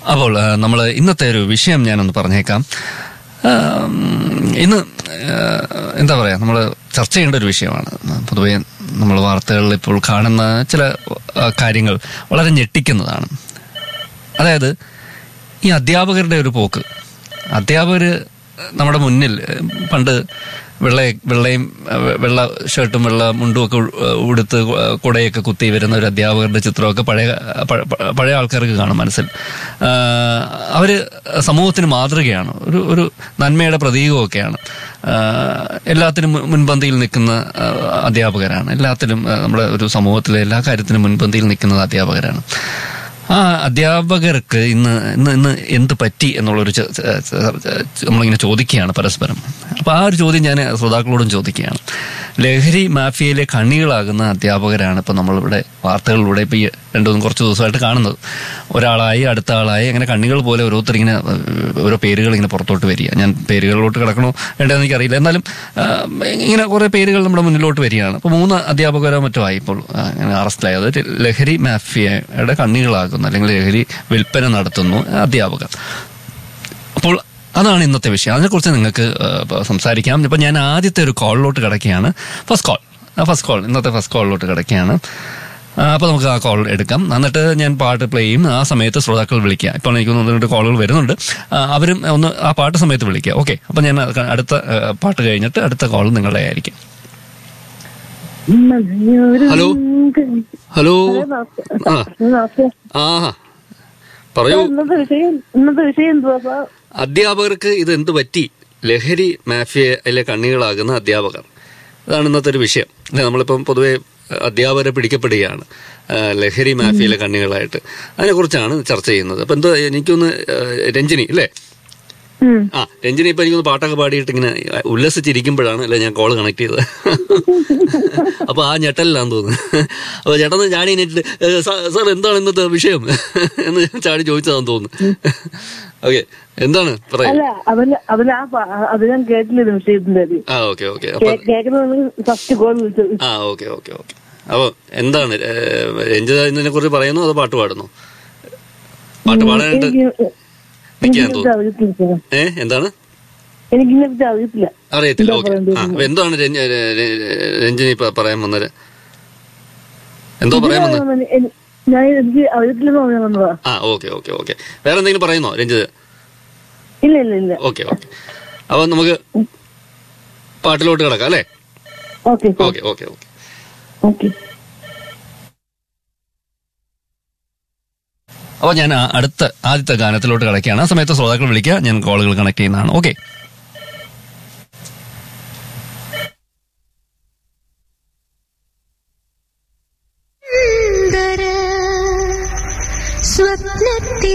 അപ്പോൾ നമ്മൾ ഇന്നത്തെ ഒരു വിഷയം ഞാനൊന്ന് പറഞ്ഞേക്കാം ആ, ഇന്ന് ആ, എന്താ പറയാ നമ്മൾ ചർച്ച ചെയ്യേണ്ട ഒരു വിഷയമാണ് പൊതുവെ നമ്മൾ വാർത്തകളിൽ ഇപ്പോൾ കാണുന്ന ചില ആ, കാര്യങ്ങൾ വളരെ ഞെട്ടിക്കുന്നതാണ് അതായത് ഈ അധ്യാപകരുടെ ഒരു പോക്ക് അധ്യാപകർ നമ്മുടെ മുന്നിൽ ഏഹ്, പണ്ട് വെള്ള വെള്ളയും ഏഹ്, വെള്ള ഷർട്ടും വെള്ള മുണ്ടും ഒക്കെ ഉ- ഉടുത്ത് ഏഹ്, കുടയൊക്കെ കുത്തി വരുന്ന ഒരു അധ്യാപകരുടെ ചിത്രമൊക്കെ പഴയ പഴ- പഴ- പഴയ ആൾക്കാർക്ക് കാണും മനസ്സിൽ ആഹ്, അവര് സമൂഹത്തിന് മാതൃകയാണ് ഒരു ഒരു നന്മയുടെ പ്രതീകമൊക്കെയാണ് ആഹ്, എല്ലാത്തിനും മുൻ- മുൻപന്തിയിൽ നിൽക്കുന്ന ആഹ്, അധ്യാപകരാണ് എല്ലാത്തിലും ആഹ്, നമ്മുടെ ഒരു സമൂഹത്തിലെ എല്ലാ കാര്യത്തിനും മുൻപന്തിയിൽ നിൽക്കുന്നത് അധ്യാപകരാണ് ആ അധ്യാപകർക്ക് ഇന്ന് ഇന്ന് ഇന്ന് എന്ത് പറ്റി എന്നുള്ളൊരു ച- ച- ച- നമ്മളിങ്ങനെ ചോദിക്കുകയാണ് പരസ്പരം അപ്പൊ ആ ഒരു ചോദ്യം ഞാൻ ശ്രോതാക്കളോടും ചോദിക്കുകയാണ് ലഹരി മാഫിയയിലെ കണ്ണികളാകുന്ന അധ്യാപകരാണ് ഇപ്പൊ നമ്മളിവിടെ വാർത്തകളിലൂടെ ഇപ്പൊ ഈ രണ്ടു മൂന്ന് കുറച്ച് ദിവസമായിട്ട് കാണുന്നത് ഒരാളായി അടുത്ത ആളായി അങ്ങനെ കണ്ണികൾ പോലെ ഓരോരുത്തർ ഇങ്ങനെ ഏഹ്, ഓരോ പേരുകൾ ഇങ്ങനെ പുറത്തോട്ട് വരിക ഞാൻ പേരുകളിലോട്ട് കിടക്കണോ വേണ്ടതെന്ന് എനിക്കറിയില്ല എന്നാലും ആ, ഇങ്ങനെ കുറെ പേരുകൾ നമ്മുടെ മുന്നിലോട്ട് വരികയാണ് അപ്പൊ മൂന്ന് അധ്യാപകരോ മറ്റോ ആയി ഇപ്പോൾ ആ, ഇങ്ങനെ അറസ്റ്റിലായത് ഒരു ലഹരി മാഫിയയുടെ കണ്ണികളാകുന്നു അല്ലെങ്കിൽ ലഹരി വിൽപ്പന നടത്തുന്നു അധ്യാപകർ അപ്പോൾ അതാണ് ഇന്നത്തെ വിഷയം അതിനെക്കുറിച്ച് നിങ്ങൾക്ക് ആ, പ- സംസാരിക്കാം ഇപ്പൊ ഞാൻ ആദ്യത്തെ ഒരു കോളിലോട്ട് കിടക്കുകയാണ് ഫസ്റ്റ് കോൾ ഫസ്റ്റ് കോൾ ഇന്നത്തെ ഫസ്റ്റ് കോളിലോട്ട് കിടക്കുകയാണ് ആ, അപ്പൊ നമുക്ക് ആ കോൾ എടുക്കാം എന്നിട്ട് ഞാൻ പാട്ട് പ്ലേ ചെയ്യും ആ സമയത്ത് ശ്രോതാക്കൾ വിളിക്കുക ഇപ്പോൾ എനിക്ക് ഒന്ന് രണ്ട് കോളുകൾ വരുന്നുണ്ട് ആ, അവരും ഒന്ന് ആ പാട്ട് സമയത്ത് വിളിക്കുക ഓക്കെ അപ്പൊ ഞാൻ അടുത്ത ആ, പാട്ട് കഴിഞ്ഞിട്ട് അടുത്ത കോൾ നിങ്ങളുടെ ആയിരിക്കും ഹലോ ഹലോ ആ ആ പറയൂ ഇന്നത്തെ വിഷയം ഇന്നത്തെ വിഷയം എന്തുവാ സാർ അധ്യാപകർക്ക് ഇത് എന്ത് പറ്റി ലഹരി മാഫിയയിലെ കണ്ണികളാകുന്ന അധ്യാപകർ അതാണ് ഇന്നത്തെ ഒരു വിഷയം അല്ലെ നമ്മളിപ്പം പൊതുവെ അധ്യാപകരെ പിടിക്കപ്പെടുകയാണ് ആ, ലഹരി മാഫിയയിലെ കണ്ണികളായിട്ട് അതിനെക്കുറിച്ചാണ് ചർച്ച ചെയ്യുന്നത് അപ്പൊ എന്തോ എനിക്കൊന്ന് ആ, രഞ്ജിനി അല്ലേ ഉം. ആ രഞ്ജിനി ഇപ്പൊ എനിക്കൊന്ന് പാട്ടൊക്കെ പാടിയിട്ട് ഇങ്ങനെ ഉല്ലസിച്ചിരിക്കുമ്പോഴാണ് അല്ലെ ഞാൻ കോൾ കണക്ട് ചെയ്തത് അപ്പൊ ആ ഞെട്ടലിലാന്ന് തോന്നുന്നു അപ്പൊ ചേട്ടന്ന് ചാടി എണീറ്റിട്ട് "ഏ, സാ- സാർ എന്താണ് ഇന്നത്തെ വിഷയം എന്ന് ഞാൻ ചാടി ചോദിച്ചതാന്ന് തോന്നുന്നു ഓക്കെ എന്താണ് പറയാ അല്ല അതില് അതില് ആ പ- അത് ഞാൻ കേട്ടില്ല ഇത് വിഷയത്തിന്റെ അത് ആ ഓക്കെ ഓക്കെ അപ്പൊ കേൾക്കുന്നത് ഫസ്റ്റ് കോൾ വിളിച്ചത് ആ ഓക്കെ ഓക്കെ ഓക്കെ അപ്പൊ എന്താണ് രഞ്ജിത ഇതിനെ കുറിച്ച് പറയുന്നു അതോ പാട്ട് പാടുന്നു പാട്ട് പാടാനായിട്ട് എനിക്ക് നിൽക്കാൻ എനിക്കിതിനെപ്പറ്റി തോന്നുന്നു അറിയത്തില്ല സാർ. ഏ എന്താണ് എനിക്കിതിനെപ്പറ്റി അറിയത്തില്ല അറിയത്തില്ല എന്താ ഓക്കെ പറയണ്ടത്? ആ അപ്പൊ എന്താണ് രഞ്ജ- ര- ര- രഞ്ജിനി ഇപ്പൊ പറയാൻ വന്നത് എന്തോ പറയാൻ വന്നത് ഇതിനാണ് എനി- ഞാൻ എനിക്ക് അറിയത്തില്ലെന്ന് പറയാൻ വന്നതാ ആ ഓക്കെ ഓക്കെ ഓക്കെ വേറെ എന്തെങ്കിലും പറയുന്നോ രഞ്ജിത് ഇല്ല ഇല്ല ഇല്ല ഓക്കെ ഓക്കെ അപ്പൊ നമുക്ക് പാട്ടിലോട്ട് കിടക്കാം അല്ലേ okay sir okay okay okay okay അപ്പൊ ഞാൻ ആ അടുത്ത ആദ്യത്തെ ഗാനത്തിലോട്ട് കിടക്കുകയാണ് ആ സമയത്ത് ശ്രോതാക്കൾ വിളിക്കുക ഞാൻ കോളുകൾ കണക്ട് ചെയ്യുന്നതാണ് ഓക്കെ സുന്ദര സ്വപ്നത്തിൽ